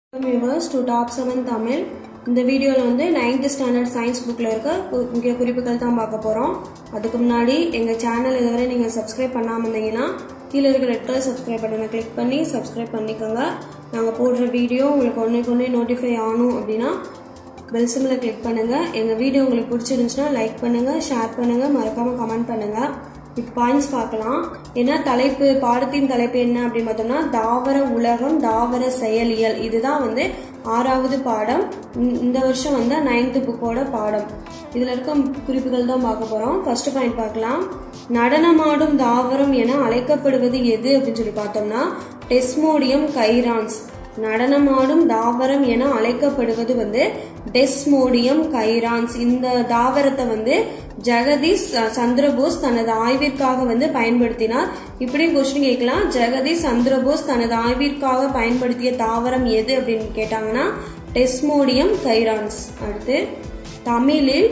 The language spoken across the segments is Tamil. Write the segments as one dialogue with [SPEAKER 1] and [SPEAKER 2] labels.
[SPEAKER 1] viewers to top seven Tamil இந்த வீடியோவில் வந்து நைன்த் ஸ்டாண்டர்ட் சயின்ஸ் புக்கில் இருக்க கு- முக்கிய குறிப்புகள் தான் பார்க்க போகிறோம் அதுக்கு முன்னாடி எங்கள் சேனல் இதுவரை நீங்கள் சப்ஸ்கிரைப் பண்ணாமல் இருந்தீங்கன்னா கீழே இருக்கிற ரெட் கலர் சப்ஸ்கிரைப் பட்டனை கிளிக் பண்ணி சப்ஸ்கிரைப் பண்ணிக்கோங்க நாங்கள் போடுற வீடியோ உங்களுக்கு ஒன்றுக்கு ஒன்றே நோட்டிஃபை ஆகணும் அப்படின்னா பெல் சிம்மில் கிளிக் பண்ணுங்கள் எங்கள் வீடியோ உங்களுக்கு பிடிச்சிருந்துச்சுன்னா லைக் பண்ணுங்கள் ஷேர் பண்ணுங்கள் மறக்காமல் கமெண்ட் பண்ணுங்கள் இப்போ பாயிண்ட்ஸ் பார்க்கலாம் என்ன தலைப்பு பாடத்தின் தலைப்பு என்ன அப்படின்னு பார்த்தோம்னா தாவர உலகம் தாவர செயலியல் இதுதான் வந்து ஆறாவது பாடம் இந்த- இந்த வருஷம் வந்து நைன்த்து புக்கோட பாடம் இதில் இருக்க குறிப்புகள் தான் பார்க்க போகிறோம் ஃபர்ஸ்ட் பாயிண்ட் பார்க்கலாம் நடனமாடும் தாவரம் என அழைக்கப்படுவது எது அப்படின்னு சொல்லி பார்த்தோம்னா டெஸ்மோடியம் கைரான்ஸ் நடனமாடும் தாவரம் என அழைக்கப்படுவது வந்து டெஸ்மோடியம் கைரான்ஸ் இந்த தாவரத்தை வந்து ஜெகதீஷ் அஹ், சந்திரபோஸ் தனது ஆய்விற்காக வந்து பயன்படுத்தினார் இப்படி கொஸ்டின் கேட்கலாம் ஜெகதீஷ் சந்திரபோஸ் தனது ஆய்விற்காக பயன்படுத்திய தாவரம் எது அப்படின்னு கேட்டாங்கன்னா டெஸ்மோடியம் கைரான்ஸ் அடுத்து தமிழில்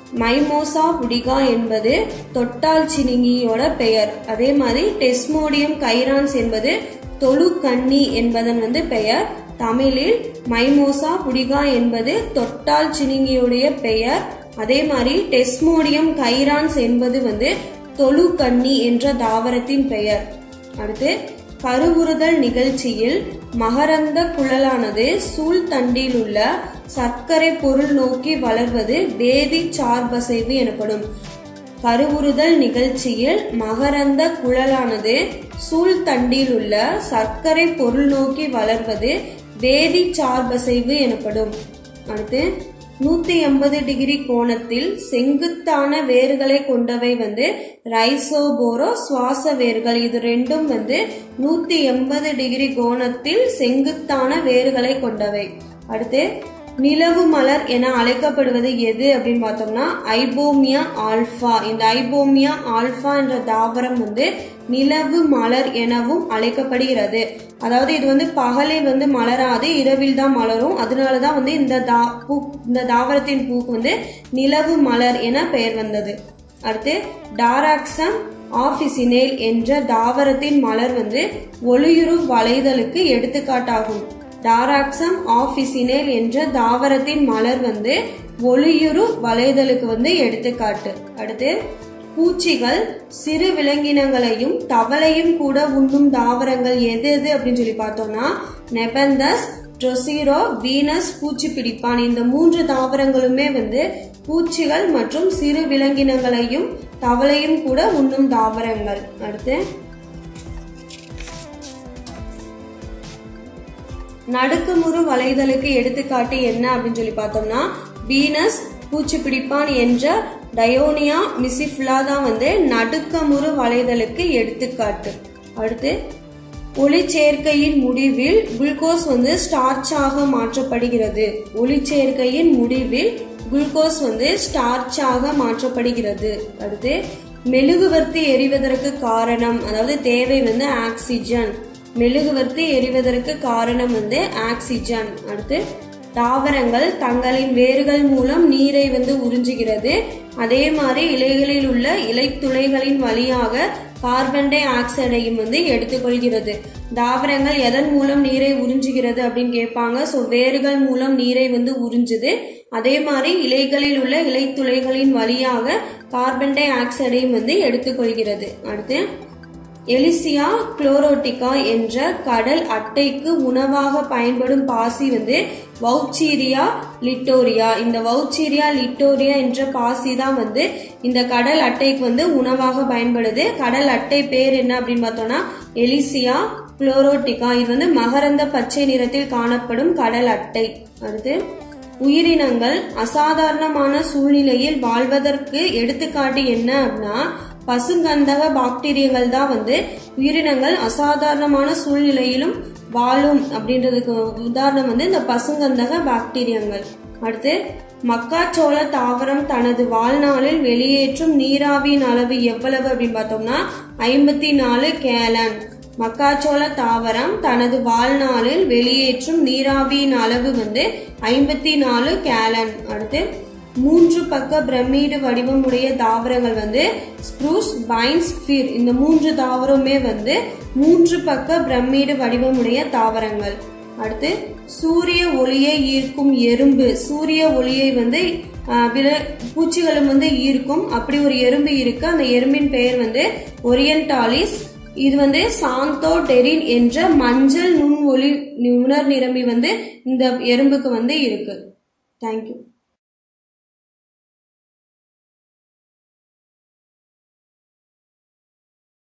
[SPEAKER 1] மைமோசா புடிகா என்பது தொட்டால் சினிங்கியோட பெயர் அதே மாதிரி டெஸ்மோடியம் கைரான்ஸ் என்பது தொழுக்கண்ணி என்பதன் வந்து பெயர் தமிழில் மைமோசா புடிகா என்பது தொட்டால் சினிங்கியுடைய பெயர் அதே மாதிரி டெஸ்மோடியம் கைரான்ஸ் என்பது வந்து தொழுக்கண்ணி என்ற தாவரத்தின் பெயர் அடுத்து கருவுறுதல் நிகழ்ச்சியில் மகரந்த குழலானது சூழ்தண்டில் உள்ள சர்க்கரை பொருள் நோக்கி வளர்வது வேதி சார்பசைவு எனப்படும் கருவுறுதல் நிகழ்ச்சியில் மகரந்த குழலானது சூழ்தண்டில் உள்ள சர்க்கரை பொருள் நோக்கி வளர்வது வேதி சார்பசைவு எனப்படும் அடுத்து நூத்தி எண்பது டிகிரி கோணத்தில் செங்குத்தான வேர்களை கொண்டவை வந்து ரைசோபோரோ சுவாச வேர்கள் இது ரெண்டும் வந்து நூத்தி எண்பது டிகிரி கோணத்தில் செங்குத்தான வேர்களை கொண்டவை அடுத்து நிலவு மலர் என அழைக்கப்படுவது எது அப்படின்னு பார்த்தோம்னா ஐபோமியா ஆல்பா இந்த ஐபோமியா ஆல்பா என்ற தாவரம் வந்து நிலவு மலர் எனவும் அழைக்கப்படுகிறது அதாவது இது வந்து பகலில் வந்து மலராது இரவில் தான் மலரும் அதனால தான் வந்து இந்த தா பூ இந்த தாவரத்தின் பூக்கு வந்து நிலவு மலர் என பெயர் வந்தது அடுத்து டாராக்சம் ஆபிசினேல் என்ற தாவரத்தின் மலர் வந்து ஒளியுறு வளைதலுக்கு எடுத்துக்காட்டாகும் டாராக்சம் ஆபிசினேல் என்ற தாவரத்தின் மலர் வந்து ஒளியுறு வளைதலுக்கு வந்து எடுத்துக்காட்டு அடுத்து பூச்சிகள் சிறு விலங்கினங்களையும் தவளையும் கூட உண்ணும் தாவரங்கள் எது எது அப்படின்னு சொல்லி பார்த்தோம்னா நெபந்தஸ் ட்ரொசிரோ வீனஸ் பூச்சி பிடிப்பான் இந்த மூன்று தாவரங்களுமே வந்து பூச்சிகள் மற்றும் சிறு விலங்கினங்களையும் தவளையும் கூட உண்ணும் தாவரங்கள் அடுத்து நடுக்குமுறு வளைதலுக்கு எடுத்துக்காட்டு என்ன அப்படின்னு சொல்லி பார்த்தோம்னா வீனஸ் பூச்சி பிடிப்பான் என்ற டயோனியா மிசிஃபுலா தான் வந்து நடுக்கமுறு வளைதலுக்கு எடுத்துக்காட்டு அடுத்து ஒளிச்சேர்க்கையின் முடிவில் குளுக்கோஸ் வந்து ஸ்டார்ச்சாக மாற்றப்படுகிறது ஒளிச்சேர்க்கையின் முடிவில் குளுக்கோஸ் வந்து ஸ்டார்ச்சாக மாற்றப்படுகிறது அடுத்து மெழுகுவர்த்தி எரிவதற்கு காரணம் அதாவது தேவை வந்து ஆக்சிஜன் மெழுகுவர்த்தி எரிவதற்கு காரணம் வந்து ஆக்சிஜன் அடுத்து தாவரங்கள் தங்களின் வேர்கள் மூலம் நீரை வந்து உறிஞ்சுகிறது அதே மாதிரி இலைகளில் உள்ள இலைத்துளைகளின் வழியாக கார்பன் டை ஆக்சைடையும் வந்து எடுத்துக்கொள்கிறது தாவரங்கள் எதன் மூலம் நீரை உறிஞ்சுகிறது அப்படின்னு கேட்பாங்க ஸோ வேர்கள் மூலம் நீரை வந்து உறிஞ்சுது அதே மாதிரி இலைகளில் உள்ள இலைத்துளைகளின் வழியாக கார்பன் டை ஆக்சைடையும் வந்து எடுத்துக்கொள்கிறது அடுத்து எலிசியா குளோரோட்டிகா என்ற கடல் அட்டைக்கு உணவாக பயன்படும் பாசி வந்து வவுச்சீரியா லிட்டோரியா இந்த வவுச்சீரியா லிட்டோரியா என்ற பாசி தான் வந்து இந்த கடல் அட்டைக்கு வந்து உணவாக பயன்படுது கடல் அட்டை பேர் என்ன அப்படின்னு பார்த்தோம்னா எலிசியா குளோரோட்டிகா இது வந்து மகரந்த பச்சை நிறத்தில் காணப்படும் கடல் அட்டை அடுத்து உயிரினங்கள் அசாதாரணமான சூழ்நிலையில் வாழ்வதற்கு எடுத்துக்காட்டு என்ன அப்படின்னா பசுங்கந்தக பாக்டீரியங்கள் தான் வந்து உயிரினங்கள் அசாதாரணமான சூழ்நிலையிலும் வாழும் அப்படின்றதுக்கு உதாரணம் வந்து இந்த பசுங்கந்தக பாக்டீரியங்கள் அடுத்து மக்காச்சோள தாவரம் தனது வாழ்நாளில் வெளியேற்றும் நீராவியின் அளவு எவ்வளவு அப்படின்னு பார்த்தோம்னா ஐம்பத்தி நாலு கேலன் மக்காச்சோள தாவரம் தனது வாழ்நாளில் வெளியேற்றும் நீராவியின் அளவு வந்து ஐம்பத்தி நாலு கேலன் அடுத்து மூன்று பக்க பிரமிடு வடிவமுடைய தாவரங்கள் வந்து ஸ்ப்ரூஸ் பைன்ஸ் ஃபிர் இந்த மூன்று தாவரமே வந்து மூன்று பக்க பிரமிடு வடிவமுடைய தாவரங்கள் அடுத்து சூரிய ஒளியை ஈர்க்கும் எறும்பு சூரிய ஒளியை வந்து ஆஹ், பிற பூச்சிகளும் வந்து ஈர்க்கும் அப்படி ஒரு எறும்பு இருக்கு அந்த எறும்பின் பெயர் வந்து ஒரியன்டாலிஸ் இது வந்து சாந்தோ டெரின் என்ற மஞ்சள் நுண் ஒளி உணர் நிரம்பி வந்து இந்த எறும்புக்கு வந்து இருக்கு தேங்க்யூ